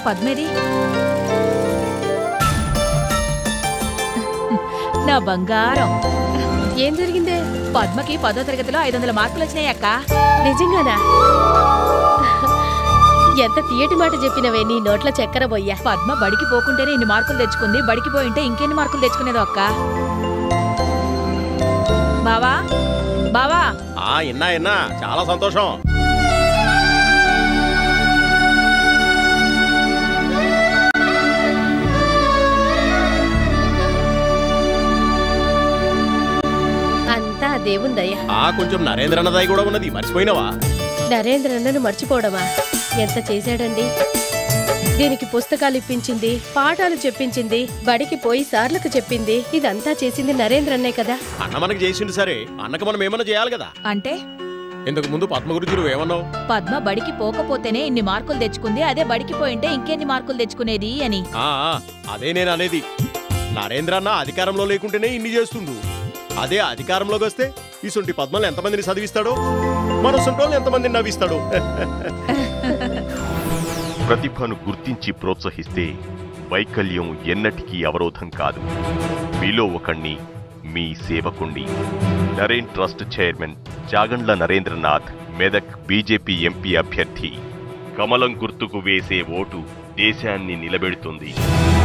పద్మేది నా బంగారం ఏం జరిగిందే పద్మకి పదో తరగతిలో ఐదు వందల మార్కులు వచ్చినాయి అక్క నిజంగానా ఎంత తీయటి మాట చెప్పినవే నీ నోట్ల చక్కెర బొయ్యా పద్మ బడికి పోకుంటేనే ఇన్ని మార్కులు తెచ్చుకుంది బడికి పోయింటే ఇంకెన్ని మార్కులు తెచ్చుకునేదో అక్క బావా బావా ఆ ఇన్నా ఇన్నా చాలా సంతోషం అంతా ఆ దేవుందయ్యా ఆ కొంచెం నరేంద్ర అన్నదాయి కూడా ఉన్నది మర్చిపోయినావా నరేంద్రన్నను మర్చిపోవడమా ఎంత చేశాడండి దీనికి పుస్తకాలు ఇప్పించింది పాఠాలు చెప్పించింది బడికి పోయి సార్లకు చెప్పింది ఇదంతా చేసింది నరేంద్రన్నే కదా అన్న మనకి చేసిండు సరే అన్నకు మనం ఏమన్నా చేయాలి కదా అంటే ఇంతకు ముందు పద్మ గురించి నువ్వు ఏమన్నావు పద్మ బడికి పోకపోతేనే ఇన్ని మార్కులు తెచ్చుకుంది అదే బడికి పోయింటే ఇంకెన్ని మార్కులు తెచ్చుకునేది అని ఆ, ఆ, అదే నేను అనేది నరేంద్ర అన్న అధికారంలో లేకుంటేనే ఇన్ని చేస్తుండు అదే అధికారంలోకి వస్తే ఇసుంటి పద్మలు ఎంతమందిని చదివిస్తాడో మన సొంటోళ్ళు ఎంతమందిని నవ్విస్తాడో ప్రతిభను గుర్తించి ప్రోత్సహిస్తే వైకల్యం ఎన్నటికీ అవరోధం కాదు మీలో ఒకణ్ణి మీ సేవకుండి Naren trust chairman Jagandla Narendranath Medak BJP MP అభ్యర్థి కమలం గుర్తుకు వేసే ఓటు దేశాన్ని నిలబెడుతుంది